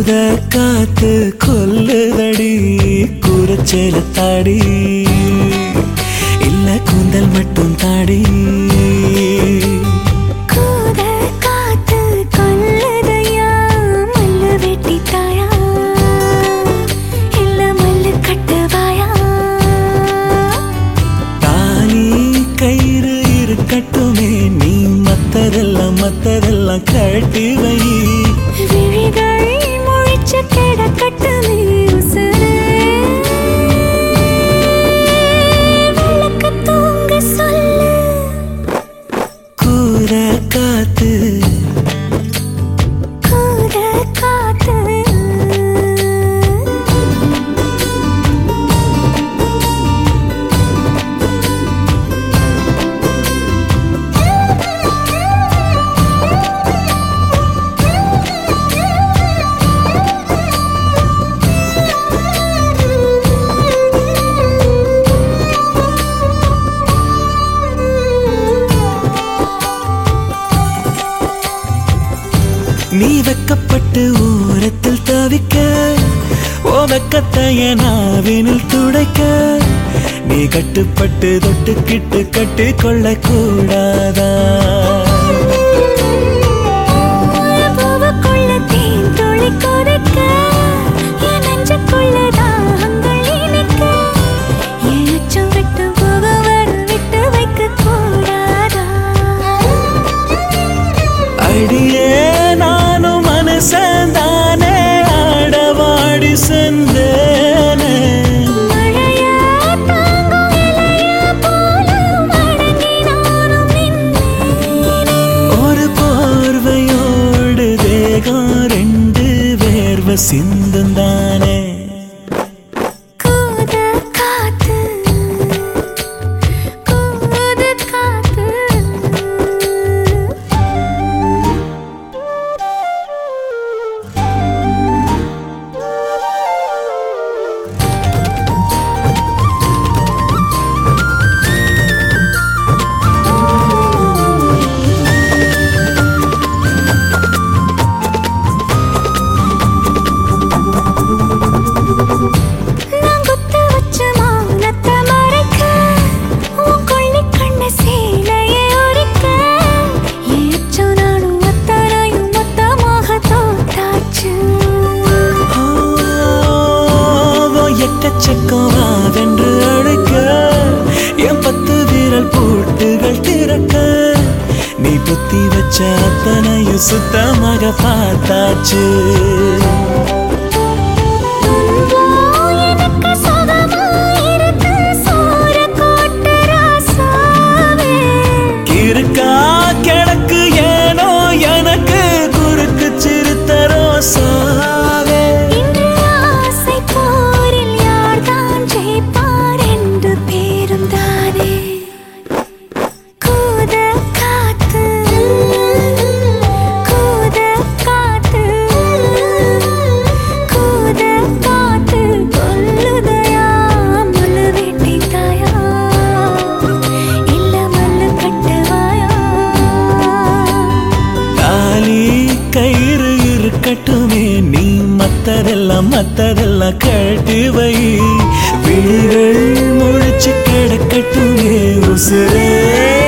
கூத காத்து கொல்லுதடி கூரச்சேல தாடி இல்ல கூந்தல் மட்டும் தாடி கூத காத்து கொல்லுதையா மல்லு வெட்டி தாயா இல்ல மல்லு கட்டுவாயா தாலி கயிறு இருக்கட்டுமே நீ மத்ததெல்லாம் மத்ததெல்லாம் கட்டி வை விழிகள் முழிச்சு கிடக்கட்டுமே உசுரே விளக்கு தூங்க சொல்லு கூற காத்து கூத காத்து நீ வெக்கப்பட்டு ஓரத்தில் தவிக்க ஓ வெக்கத்தைய நாவினில் துடைக்க நீ கட்டுப்பட்டு தொட்டுக்கிட்டு கட்டி கொள்ள கூடாதா பூவுக்குள்ள தேன் துளி கொதிக்க, என் நெஞ்சுக்குள்ள தாகங்கள் இனிக்க, என் அச்சம் விட்டு போக வர விட்டு வைக்கக் கூடாதா? அடியே நானும் மனசந்தானே ஆடவாடி சென்றேனே மழையா தாங்கும் இலையா போல மடங்கி நானும் நின்றேனே. ஒரு போர்வையோடு தேகம் ரெண்டு வேர்வை சிந்தும் தானே கூத காத்து, கூத காத்து. நான் குத்து வச்ச மௌனத்தை மறைக்க, உன் கொள்ளைக் கண்ண சேலையை உரிக்க, என் அச்சம் நானும் அத்தனையும் மொத்தமாக தோத்தாச்சு. ஆவோ எக்கச்சக்கம் வாவென்று அழைக்க என் பத்து விரல் பூட்டுகள் திறக்க நீ புத்தி வச்ச அத்தனையும் சுத்தமாக பார்த்தாச்சு துன்பம் எனக்கு சுகமாயிருக்கு, சோறு கோட்டு ராசாவே. இருக்கா கிழக்கு ஏனோ எனக்கு குறுக்கு சிறுத்த ரோசாவே இன்று ஆசை போரில் யார்தான் ஜெயிப்பார் என்று பேரும் தானே கூத காத்து கூத காத்து கூத காத்து கொல்லுதையா மல்லு வெட்டி தாயா இல்ல மல்லு கட்டுவாயா தாலி கயிறு இருக்கட்டுமே நீ மத்ததெல்லாம் மத்ததெல்லாம் கட்டி வை விழிகள் முழிச்சு கிடக்கட்டுமே உசுரே